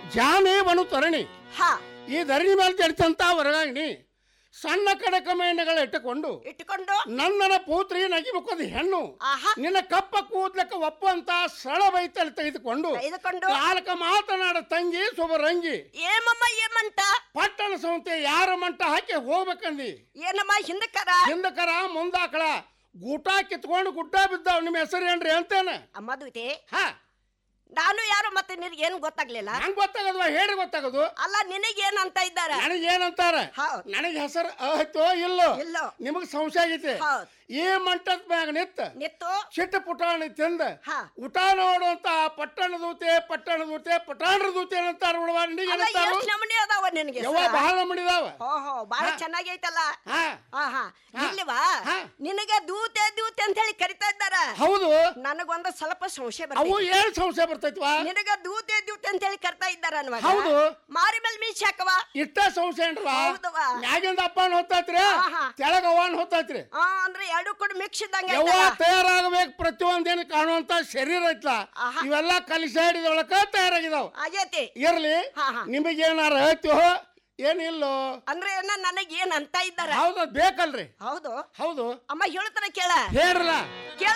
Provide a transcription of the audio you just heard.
ಜಾನೆ ಬನು ತರಣಿ ಹಾ ಈ ಧರಣಿ ಮೇಲೆ ಜಡಿತಂತ ವರಗಾಗಿನಿ ಸಣ್ಣ ಕಡಕ ಮೇಣಗಳ ಇಟ್ಟುಕೊಂಡು ಇಟ್ಕೊಂಡು ನನ್ನನ ಪೂತ್ರಿ ನಗಿ ಮುಖದ ಹೆಣ್ಣು ಆಹಾ ನಿನ್ನ ಕಪ್ಪ ಕೂದ್ಲಕ್ಕ ಒಪ್ಪಂತ ಸಳ ಬೈತಲ್ಲಿ ತೆಗೆದುಕೊಂಡು ತೆಗೆದುಕೊಂಡು ನಾಲ್ಕ ಮಾತನಾಡ ತಂಗಿ ಶುಭರಂಗಿ ಏಮಮ್ಮ ಏಮಂತ ಪಟ್ಟಣ ಸಂತೆ ಯಾರ ಮಂಟ ಹಾಕಿ ಹೋಗ್ಬೇಕಂದಿ ಏನಮ್ಮ ಹಿಂದಕ್ಕರ ಹಿಂದಕರ ಮುಂದಾಕಳ ಗೂಟ ಕಿತ್ಕೊಂಡು ಗುಡ್ಡ ಬಿದ್ದಾವ್ ನಿಮ್ಮ ಹೆಸರು ಏನ್ರಿ ಅಂತೇನೆ ಅಮ್ಮ ದ್ವಿತಿ ಹಾ ನಾನು ಯಾರು ಮತ್ತೆ ನಿನಗೆ ಏನು ಗೊತ್ತಾಗ್ಲಿಲ್ಲ ನಂಗ್ ಗೊತ್ತಾಗದ್ವ ಹೇಳಿ ಗೊತ್ತಾಗದು ಅಲ್ಲ ನಿನಗೇನ್ ಅಂತ ಇದ್ದಾರ ನನಗೆ ಏನಂತಾರ ಹೌದ್. ನನಗೆ ಹೆಸರು ಆಯ್ತೋ ಇಲ್ಲೋ ಇಲ್ಲೋ ನಿಮಗ್ ಸಂಶಯ ಆಗೈತಿ ಹೌದ್. ಈ ಮಂಟದ ಮ್ಯಾಗ ನಿತ್ತ ನಿತ್ತು ಚಿಟ್ಟ ಪುಟಾಣಿ ತಿಂದ ಹಾ ಊಟ ನೋಡುವಂತ ಪಟ್ಟಣ ದೂತೆ ಪಟ್ಟಣ ದೂತೆ ಪಟಾಣ ದೂತೆ ಅಂತಾರ ನೋಡುವ ನಿನಗೆ ಅಲ್ಲ ಏನಂತಾರು ಎಷ್ಟ್ ನಮೂನಿ ಅದಾವ ನಿನಗೆ ಯವ್ವ ಬಹಳ ಮಡಿದಾವ ಓಹೋ ಬಾಳ ಹಾ. ಚೆನ್ನಾಗೈತಲ್ಲ ಹಾ ಹಾ ಹಾ ಹಾ. ಇಲ್ಲಿವಾ ಹಾ. ನಿನಗೆ ದೂತೆ ದೂತೆ ಅಂತ ಹೇಳಿ ಕರಿತಾ ಇದ್ದಾರ ಹೌದು ನನಗೊಂದು ಸ್ವಲ್ಪ ಸಂಶಯ ಅವು ಬರ್ತೈತಿ ಏನ್ ಸಂಶಯ ಬರ್ತೈತ್ವಾ ನಿನಗ ದೂತೆ ದೂತೆ ಅಂತ ಹೇಳಿ ಕರ್ತಾ ಇದ್ದಾರ ಅನ್ವಾಗ ಹೌದು. ಮಾರಿ ಮೇಲೆ ಮೀಸಿ ಹಾಕವ ಇಷ್ಟ ಸಂಶಯ ಏನ್ರವಾ ಹೌದವ್ವ. ಮ್ಯಾಗಿಂದ ಅಪ್ಪನ ಹೊತ್ತೈತ್ರಿ ಆಹಾ. ತೆಳಗ ಅವನ್ ಹೊತ್ತೈತ್ರಿ ಆ ಅಂದ್ರೆ ಎರಡು ಕೂಡ ಮಿಕ್ಸ್ ಇದ್ದಂಗ ಯವ್ವ ತಯಾರಾಗಬೇಕು ಪ್ರತಿಯೊಂದೇನು ಕಾಣುವಂತ ಶರೀರ ಐತ್ಲ ಆಹಾ. ಇವೆಲ್ಲ ಕಲಿಸಾಡಿದೊಳಕ ತಯಾರಾಗಿದಾವ ಆಗೈತಿ ಇರ್ಲಿ ಹಾ, ಹಾ. ನಿಮಗೇನಾರ ಹೇಳ್ತೀವೋ ಏನಿಲ್ಲೋ ಅಂದ್ರೆ ಏನ ನನಗೆ ಏನ್ ಅಂತ ಇದ್ದಾರ ಹೌದು ಬೇಕಲ್ರಿ ಹೌದು ಹೌದು ಅಮ್ಮ ಹೇಳ್ತಾರ ಕೇಳ ಹೇಳ್ರಲ್ಲ ಕೇಳ